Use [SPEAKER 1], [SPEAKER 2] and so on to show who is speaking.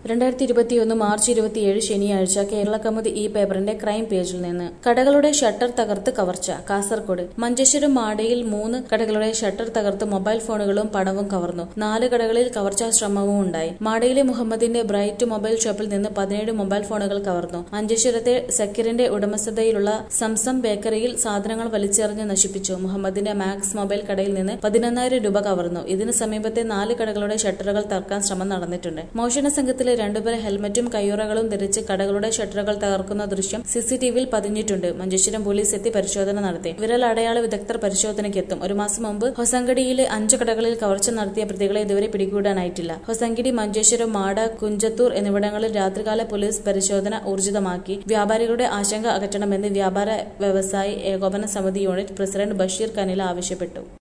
[SPEAKER 1] രണ്ടായിരത്തി ഇരുപത്തിയൊന്ന് മാർച്ച് ഇരുപത്തിയേഴ് ശനിയാഴ്ച കേരള കൗമുദി ഈ പേപ്പറിന്റെ ക്രൈം പേജിൽ നിന്ന് കടകളുടെ ഷട്ടർ തകർത്ത് കവർച്ച കാസർകോട് മഞ്ചേശ്വരം മാടയിൽ മൂന്ന് കടകളുടെ ഷട്ടർ തകർത്ത് മൊബൈൽ ഫോണുകളും പണവും കവർന്നു നാല് കടകളിൽ കവർച്ചാ ശ്രമവും ഉണ്ടായി മാടയിലെ മുഹമ്മദിന്റെ ബ്രൈറ്റ് മൊബൈൽ ഷോപ്പിൽ നിന്ന് പതിനേഴ് മൊബൈൽ ഫോണുകൾ കവർന്നു മഞ്ചേശ്വരത്തെ സക്കീറിന്റെ ഉടമസ്ഥതയിലുള്ള സംസം ബേക്കറിയിൽ സാധനങ്ങൾ വലിച്ചെറിഞ്ഞ് നശിപ്പിച്ചു മുഹമ്മദിന്റെ മാക്സ് മൊബൈൽ കടയിൽ നിന്ന് പതിനൊന്നായിരം രൂപ കവർന്നു ഇതിന് സമീപത്തെ നാല് കടകളുടെ ഷട്ടറുകൾ തകർക്കാൻ ശ്രമം നടന്നിട്ടുണ്ട് മോഷണ സംഘത്തിലെ രണ്ടുപേർ ഹെൽമറ്റും കയ്യുറകളും ധരിച്ച് കടകളുടെ ഷട്ടറുകൾ തകർക്കുന്ന ദൃശ്യം സിസിടിവിയിൽ പതിഞ്ഞിട്ടുണ്ട് മഞ്ചേശ്വരം പോലീസ് എത്തി പരിശോധന നടത്തി വിരൽ അടയാള വിദഗ്ധർ പരിശോധനയ്ക്കെത്തും ഒരു മാസം മുമ്പ് ഹൊസങ്കടിയിലെ അഞ്ച് കടകളിൽ കവർച്ച നടത്തിയ പ്രതികളെ ഇതുവരെ പിടികൂടാനായിട്ടില്ല ഹൊസങ്കടി മഞ്ചേശ്വരം മാട കുഞ്ചത്തൂർ എന്നിവിടങ്ങളിൽ രാത്രികാല പോലീസ് പരിശോധന ഊർജിതമാക്കി വ്യാപാരികളുടെ ആശങ്ക അകറ്റണമെന്ന് വ്യാപാര വ്യവസായി ഏകോപന സമിതി യൂണിറ്റ് പ്രസിഡന്റ് ബഷീർ കനില ആവശ്യപ്പെട്ടു